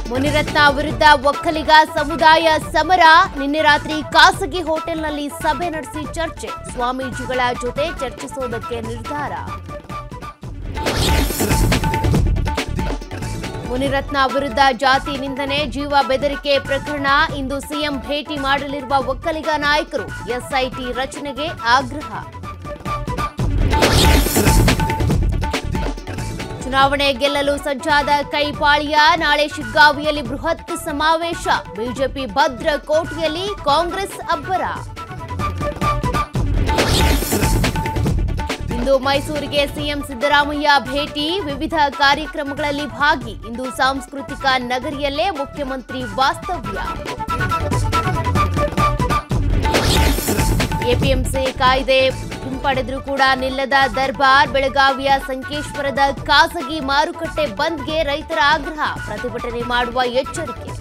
ಮುನಿರತ್ನ ವಿರುದ್ಧ ಒಕ್ಕಲಿಗ ಸಮುದಾಯ ಸಮರ ನಿನ್ನೆ ರಾತ್ರಿ ಖಾಸಗಿ ಹೋಟೆಲ್ನಲ್ಲಿ ಸಭೆ ನಡೆಸಿ ಚರ್ಚೆ ಸ್ವಾಮೀಜಿಗಳ ಜೊತೆ ಚರ್ಚಿಸೋದಕ್ಕೆ ನಿರ್ಧಾರ ಮುನಿರತ್ನ ವಿರುದ್ಧ ಜಾತಿ ನಿಂದನೆ ಜೀವ ಬೆದರಿಕೆ ಪ್ರಕರಣ ಇಂದು ಸಿಎಂ ಭೇಟಿ ಮಾಡಲಿರುವ ಒಕ್ಕಲಿಗ ನಾಯಕರು ಎಸ್ಐಟಿ ರಚನೆಗೆ ಆಗ್ರಹ ಚುನಾವಣೆ ಗೆಲ್ಲಲು ಸಜ್ಜಾದ ಕೈಪಾಳಿಯ ನಾಳೆ ಶಿಗ್ಗಾವಿಯಲ್ಲಿ ಬೃಹತ್ ಸಮಾವೇಶ ಬಿಜೆಪಿ ಭದ್ರ ಕೋಟೆಯಲ್ಲಿ ಕಾಂಗ್ರೆಸ್ ಅಬ್ಬರ ಇಂದು ಮೈಸೂರಿಗೆ ಸಿಎಂ ಸಿದ್ದರಾಮಯ್ಯ ಭೇಟಿ ವಿವಿಧ ಕಾರ್ಯಕ್ರಮಗಳಲ್ಲಿ ಭಾಗಿ ಇಂದು ಸಾಂಸ್ಕೃತಿಕ ನಗರಿಯಲ್ಲೇ ಮುಖ್ಯಮಂತ್ರಿ ವಾಸ್ತವ್ಯ ಎಪಿಎಂಸಿ ಕಾಯ್ದೆ ಹಿಂಪಡೆದ್ರೂ ಕೂಡ ನಿಲ್ಲದ ದರ್ಬಾರ್ ಬೆಳಗಾವಿಯ ಸಂಕೇಶ್ವರದ ಖಾಸಗಿ ಮಾರುಕಟ್ಟೆ ಬಂದ್ಗೆ ರೈತರ ಆಗ್ರಹ ಪ್ರತಿಭಟನೆ ಮಾಡುವ ಎಚ್ಚರಿಕೆ